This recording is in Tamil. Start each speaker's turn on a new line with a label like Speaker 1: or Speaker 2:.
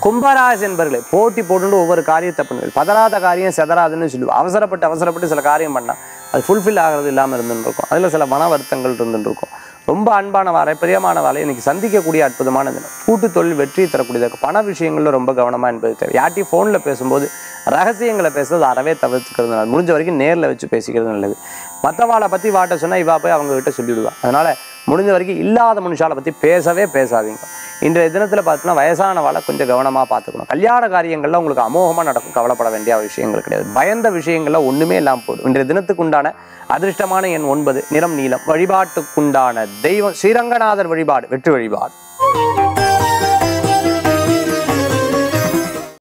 Speaker 1: கும்பராசி என்பர்களே போட்டி போட்டு ஒவ்வொரு காரியத்தை பண்ணுவீங்க பதறாத காரியம் செதறாதுன்னு சொல்லுவோம் அவசரப்பட்டு அவசரப்பட்டு சில காரியம் பண்ணால் அது ஃபுல்ஃபில் ஆகிறது இல்லாமல் இருந்துன்னு இருக்கும் அதில் சில மன வருத்தங்கள் இருந்துட்டு இருக்கும் ரொம்ப அன்பான வாரை பிரியமான வாரை இன்னைக்கு சந்திக்கக்கூடிய அற்புதமான தினம் கூட்டு தொழில் வெற்றி தரக்கூடியதாக இருக்கும் பண விஷயங்களில் ரொம்ப கவனமாக என்பது தேவை யார்ட்டையும் ஃபோனில் பேசும்போது ரகசியங்களை பேசுறது அறவே தவிர்த்துக்கிறது நல்லது முடிஞ்ச வரைக்கும் நேரில் வச்சு பேசிக்கிறது நல்லது மற்றவாளை பற்றி வாட்ட சொன்னால் இவா போய் அவங்க கிட்ட சொல்லிவிடுவா அதனால் முடிஞ்ச வரைக்கும் இல்லாத மனுஷாலை பற்றி பேசவே பேசாதீங்க இன்றைய தினத்தில் பார்த்தீங்கன்னா வயசானவாளை கொஞ்சம் கவனமாக பார்த்துக்கணும் கல்யாண காரியங்கள்ல உங்களுக்கு அமோகமாக நடக்கும் கவலைப்பட வேண்டிய விஷயங்கள் கிடையாது பயந்த விஷயங்கள்ல ஒன்றுமே இல்லாமல் போடும் இன்றைய தினத்துக்கு உண்டான அதிர்ஷ்டமான எண் ஒன்பது நிறம் நீலம் வழிபாட்டுக்குண்டான தெய்வம் ஸ்ரீரங்கநாதர் வழிபாடு வெற்றி வழிபாடு